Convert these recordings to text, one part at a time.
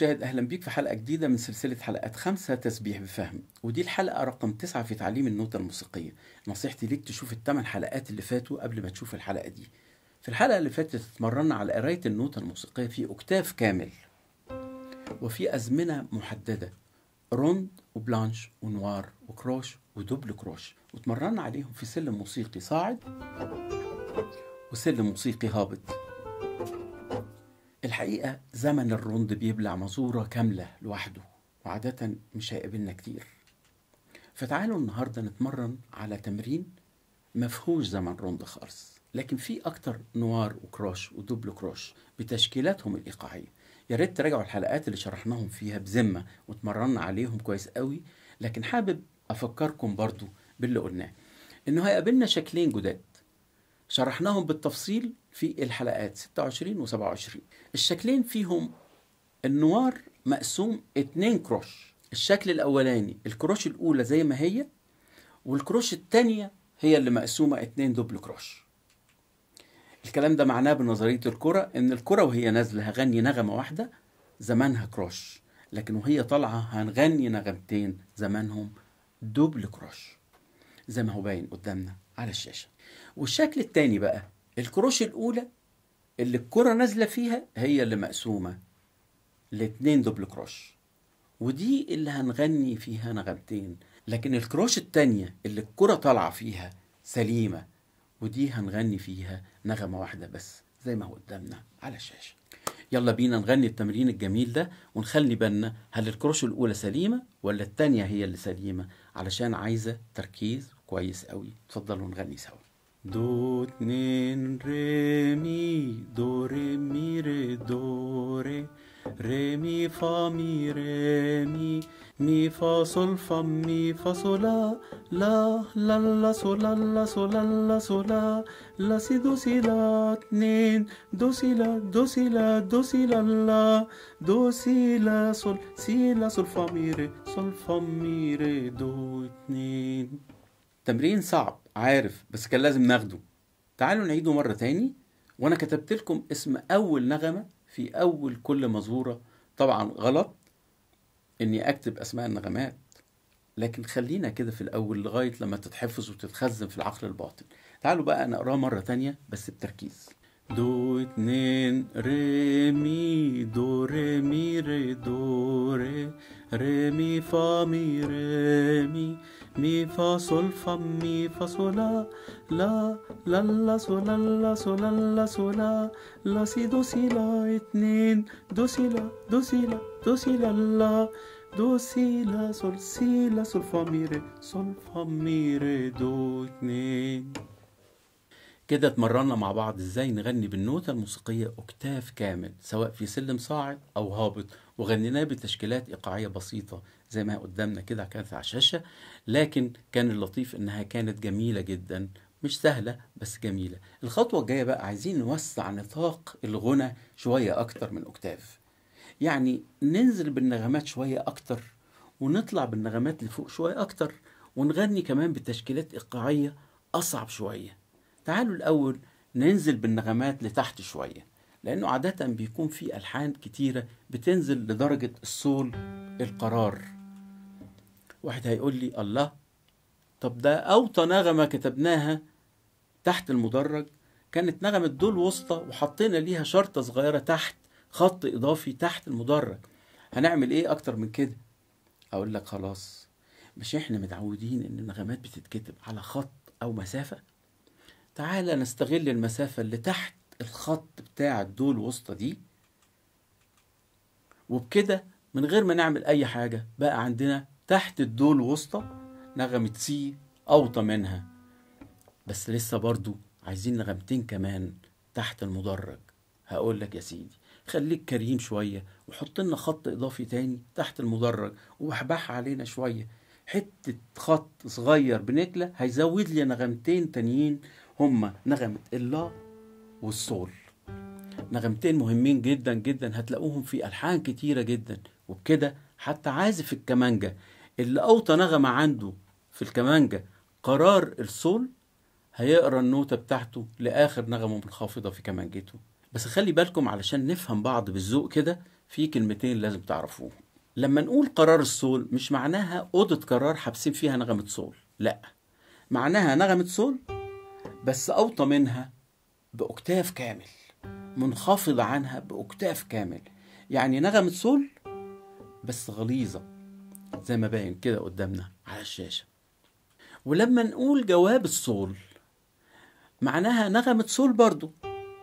المشاهد أهلا بيك في حلقة جديدة من سلسلة حلقات خمسة تسبيح بفهم ودي الحلقة رقم تسعة في تعليم النوتة الموسيقية نصيحتي ليك تشوف الثمان حلقات اللي فاتوا قبل ما تشوف الحلقة دي في الحلقة اللي فاتت اتمرنا على قراية النوتة الموسيقية في أكتاف كامل وفي أزمنة محددة روند وبلانش ونوار وكروش ودبل كروش واتمرنا عليهم في سلم موسيقي صاعد وسلم موسيقي هابط الحقيقة زمن الروند بيبلع مزورة كاملة لوحده وعادة مش هيقابلنا كتير فتعالوا النهاردة نتمرن على تمرين مفهوش زمن روند خالص لكن في أكتر نوار وكروش ودبل كروش بتشكيلاتهم الإيقاعية يا ريت تراجعوا الحلقات اللي شرحناهم فيها بذمة واتمرنا عليهم كويس قوي لكن حابب أفكركم برضو باللي قلناه إنه هيقابلنا شكلين جداد شرحناهم بالتفصيل في الحلقات 26 و 27 الشكلين فيهم النوار مقسوم اتنين كروش الشكل الأولاني الكروش الأولى زي ما هي والكروش التانية هي اللي مقسومة اتنين دبل كروش الكلام ده معناه بنظرية الكرة إن الكرة وهي نازلة هغني نغمة واحدة زمانها كروش لكن وهي طالعة هنغني نغمتين زمانهم دبل كروش زي ما هو باين قدامنا على الشاشة والشكل التاني بقى الكروش الأولى اللي الكرة نازلة فيها هي اللي مقسومة لاتنين دبل كروش ودي اللي هنغني فيها نغمتين لكن الكروش التانية اللي الكرة طالعة فيها سليمة ودي هنغني فيها نغمة واحدة بس زي ما هو قدامنا على الشاشة يلا بينا نغني التمرين الجميل ده ونخلي بالنا هل الكروش الأولى سليمة ولا التانية هي اللي سليمة علشان عايزة تركيز كويس قوي اتفضلوا نغني سوا دو اتنين ري مي دو ري مي ري دو ري ري مي فا مي ري مي مي فا صول فا مي فا صولا لا لا لا صولا لا صولا لا صولا لا سي دو سي لا اتنين دو سي لا دو سي لا دو سي لا لا دو سي لا صول سي لا صول فا مي ري صول فا مي ري دو اتنين تمرين صعب عارف بس كان لازم ناخده تعالوا نعيده مرة تاني وانا كتبت لكم اسم اول نغمة في اول كل مزورة طبعا غلط اني اكتب اسماء النغمات لكن خلينا كده في الاول لغاية لما تتحفظ وتتخزن في العقل الباطن تعالوا بقى نقراه مرة تانية بس بتركيز دو اتنين ري مي دو ري مي ري دو ري ري مي فا مي ري مي مي فا صول فا مي فا صولا لا لا لا صولا لا صولا لا صولا لا سي دو سي لا اتنين دو سي لا دو سي لا دو سي لا لا دو سي لا صول سي لا صول فا مي ري صول فا مي ري دو اتنين كده اتمرنا مع بعض ازاي نغني بالنوتة الموسيقية اوكتاف كامل سواء في سلم صاعد او هابط وغنيناه بتشكيلات ايقاعية بسيطة زي ما قدامنا كده كانت على الشاشة لكن كان اللطيف انها كانت جميلة جدا مش سهلة بس جميلة الخطوة الجاية بقى عايزين نوسع نطاق الغنى شوية اكتر من اوكتاف يعني ننزل بالنغمات شوية اكتر ونطلع بالنغمات لفوق شوية اكتر ونغني كمان بتشكيلات ايقاعية اصعب شوية تعالوا الأول ننزل بالنغمات لتحت شوية لأنه عادة بيكون في ألحان كتيرة بتنزل لدرجة الصول القرار واحد هيقول لي الله طب ده أوطى نغمة كتبناها تحت المدرج كانت نغمة دول وسطى وحطينا ليها شرطة صغيرة تحت خط إضافي تحت المدرج هنعمل إيه أكتر من كده أقول لك خلاص مش إحنا متعودين إن النغمات بتتكتب على خط أو مسافة تعالى نستغل المسافة اللي تحت الخط بتاع الدول الوسطى دي وبكده من غير ما نعمل أي حاجة بقى عندنا تحت الدول الوسطى نغمة سي أوطى منها بس لسه برضو عايزين نغمتين كمان تحت المدرج هقول لك يا سيدي خليك كريم شوية وحط لنا خط إضافي تاني تحت المدرج وبحبح علينا شوية حتة خط صغير بنكلة هيزود لي نغمتين تانيين هما نغمة اللا والصول نغمتين مهمين جدا جدا هتلاقوهم في ألحان كتيرة جدا وبكده حتى عازف الكمانجة اللي أوطى نغمة عنده في الكمانجة قرار الصول هيقرا النوتة بتاعته لآخر نغمة منخفضة في كمانجته بس خلي بالكم علشان نفهم بعض بالذوق كده في كلمتين لازم تعرفوهم لما نقول قرار الصول مش معناها أوضة قرار حابسين فيها نغمة صول لا معناها نغمة صول بس أوطى منها بأكتاف كامل منخفض عنها بأكتاف كامل يعني نغمة صول بس غليظة زي ما باين كده قدامنا على الشاشة ولما نقول جواب الصول معناها نغمة صول برضو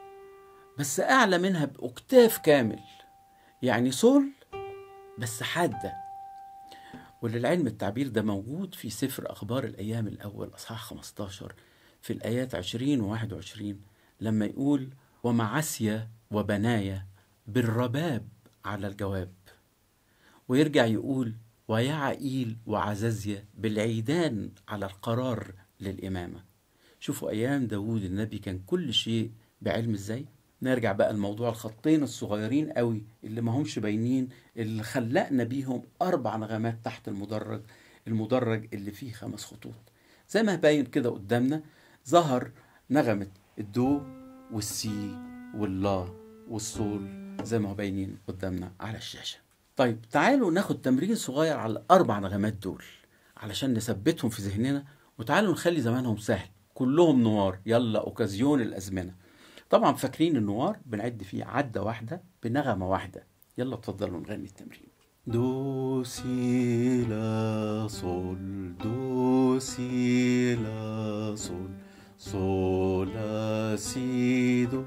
بس أعلى منها بأكتاف كامل يعني صول بس حادة وللعلم التعبير ده موجود في سفر أخبار الأيام الأول أصحاح 15 في الآيات 20 و 21 لما يقول ومعسيا وبنايا بالرباب على الجواب ويرجع يقول ويعقيل وعزازيا بالعيدان على القرار للإمامة شوفوا أيام داود النبي كان كل شيء بعلم إزاي نرجع بقى الموضوع الخطين الصغيرين قوي اللي ما همش باينين اللي خلقنا بيهم أربع نغمات تحت المدرج المدرج اللي فيه خمس خطوط زي ما باين كده قدامنا ظهر نغمة الدو والسي واللا والصول زي ما هو باينين قدامنا على الشاشة طيب تعالوا ناخد تمرين صغير على الأربع نغمات دول علشان نثبتهم في ذهننا وتعالوا نخلي زمانهم سهل كلهم نوار يلا أوكازيون الأزمنة طبعا فاكرين النوار بنعد فيه عدة واحدة بنغمة واحدة يلا اتفضلوا نغني التمرين دو سي لا صول دو سي لا صول صول لا سي دو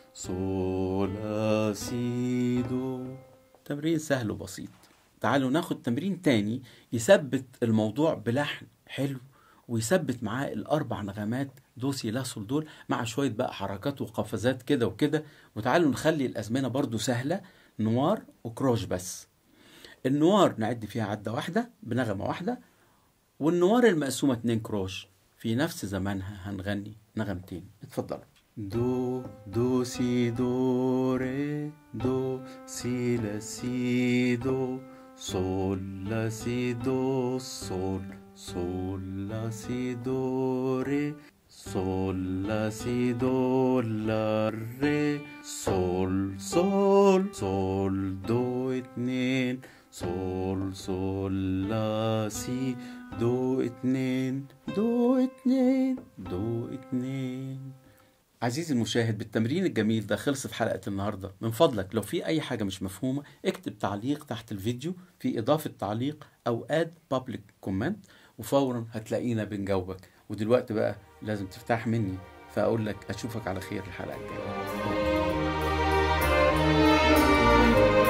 صول لا سي دو تمرين سهل وبسيط تعالوا ناخد تمرين تاني يثبت الموضوع بلحن حلو ويثبت معاه الاربع نغمات دو سي لا صول دول مع شويه بقى حركات وقفزات كده وكده وتعالوا نخلي الازمنه برضو سهله نوار وكروش بس النوار نعد فيها عده واحده بنغمه واحده والنوار المقسومه اتنين كروش في نفس زمانها هنغني نغمتين اتفضلوا دو دو سي دو ري دو سي لا سي دو صول لا سي دو صول صول لا سي دو ري صول لا سي دو لا ري صول صول صول دو اتنين صول صول لا سي دو اتنين دو اتنين دو اتنين عزيزي المشاهد بالتمرين الجميل ده خلصت حلقة النهاردة من فضلك لو في أي حاجة مش مفهومة اكتب تعليق تحت الفيديو في إضافة تعليق أو اد بابليك كومنت وفورا هتلاقينا بنجاوبك ودلوقتي بقى لازم تفتح مني فأقول لك أشوفك على خير الحلقة الجاية